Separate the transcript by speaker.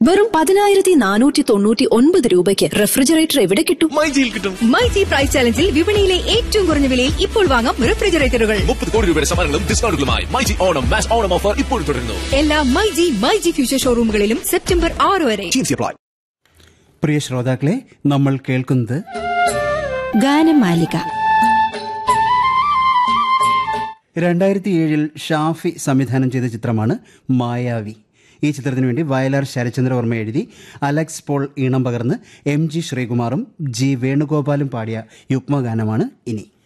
Speaker 1: വെറും പതിനായിരത്തി നാനൂറ്റി തൊണ്ണൂറ്റി ഒൻപത് രൂപയ്ക്ക് റെഫ്രിജറേറ്റർ എവിടെ കിട്ടും
Speaker 2: മൈജിയിൽ കിട്ടും
Speaker 3: മൈജി പ്രൈസ് ചാലഞ്ചിൽ വിപണിയിലെ ഏറ്റവും കുറഞ്ഞ വിലയിൽ ഇപ്പോൾ വാങ്ങാം റെഫ്രിജറേറ്ററുകൾ
Speaker 2: മുപ്പത് കോടി രൂപയുടെ സമ്മാനങ്ങളും ഡിസ്കൗണ്ടുകളുമായി myG Onam mass Onam offer ഇപ്പോഴും തുടരുന്നു
Speaker 3: എല്ലാ മൈജി മൈജി ഫ്യൂച്ചർ ഷോറൂമുകളിലും സെപ്റ്റംബർ ആറ് വരെ
Speaker 2: ടീംസി അപ്ലൈ
Speaker 4: പ്രിയ ശ്രോതാക്കളെ നമ്മൾ കേൾക്കുന്നത്
Speaker 5: ഗാനമാലിക
Speaker 4: രണ്ടായിരത്തി ഏഴിൽ ഷാഫി സംവിധാനം ചെയ്ത ചിത്രമാണ് മായാവി ഈ ചിത്രത്തിനു വേണ്ടി വയലാർ ശരചന്ദ്രവർമ്മ എഴുതി അലക്സ് പോൾ ഈണം പകർന്ന് എം ജി ശ്രീകുമാറും ജി വേണുഗോപാലും പാടിയ യുഗ്മഗാനമാണ് ഇനി